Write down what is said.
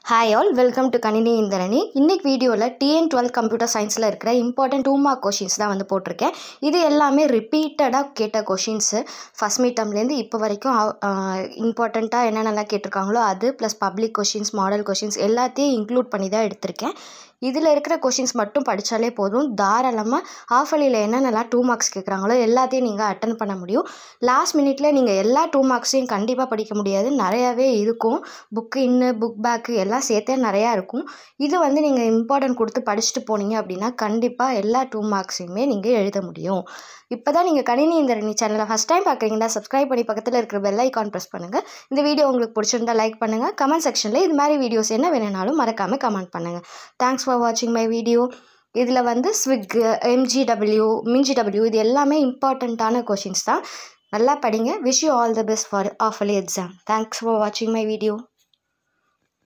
hi all welcome to கணினி இந்திரணி இன்னைக்கு வீடியோவில் டிஎன் டுவெல் கம்ப்யூட்டர் சயின்ஸில் இருக்கிற இம்பார்ட்டன்ட் டூ மார்க் கொஷின்ஸ் தான் வந்து போட்டிருக்கேன் இது எல்லாமே ரிப்பீட்டடாக கேட்ட கொஷின்ஸு ஃபஸ்ட் மீட்டம்லேருந்து இப்போ வரைக்கும் இம்பார்ட்டண்ட்டாக என்னென்னலாம் கேட்டிருக்காங்களோ அது plus public questions model questions எல்லாத்தையும் இன்க்ளூட் பண்ணி தான் எடுத்திருக்கேன் இதில் இருக்கிற கொஷின்ஸ் மட்டும் படித்தாலே போதும் தாராளமாக ஆஃப் அலியில் என்னென்னலாம் டூ மார்க்ஸ் கேட்குறாங்களோ எல்லாத்தையும் நீங்கள் அட்டன் பண்ண முடியும் லாஸ்ட் மினிட்ல நீங்கள் எல்லா டூ மார்க்ஸையும் கண்டிப்பாக படிக்க முடியாது நிறையாவே இருக்கும் புக்கு இன்னு புக் பேக்கு எல்லாம் சேர்த்தே நிறையா இருக்கும் இது வந்து நீங்கள் இம்பார்ட்டன்ட் கொடுத்து படிச்சுட்டு போனீங்க அப்படின்னா கண்டிப்பாக எல்லா டூ மார்க்ஸையுமே நீங்கள் எழுத முடியும் இப்போ தான் நீங்கள் கணினி இந்த ரெண்டு சேனலை ஃபஸ்ட் டைம் பார்க்குறீங்கன்னா சப்ஸ்கிரைப் பண்ணி பக்கத்தில் இருக்கிற பெல் ஐக்கான் ப்ரெஸ் பண்ணுங்கள் இந்த வீடியோ உங்களுக்கு பிடிச்சிருந்தா லைக் பண்ணுங்கள் கமெண்ட் செக்ஷனில் இது மாதிரி வீடியோஸ் என்ன வேணும்னாலும் மறக்காமல் கமெண்ட் பண்ணுங்கள் தேங்க்ஸ் ஃபார் வாட்சிங் மை வீடியோ இதில் வந்து ஸ்விக் எம்ஜிடபிள்யூ மின்ஜிடபிள்யூ இது எல்லாமே இம்பார்ட்டண்ட்டான கொஷின்ஸ் தான் நல்லா படிங்க wish you all the best for half yearly exam thanks for வாட்சிங் மை வீடியோ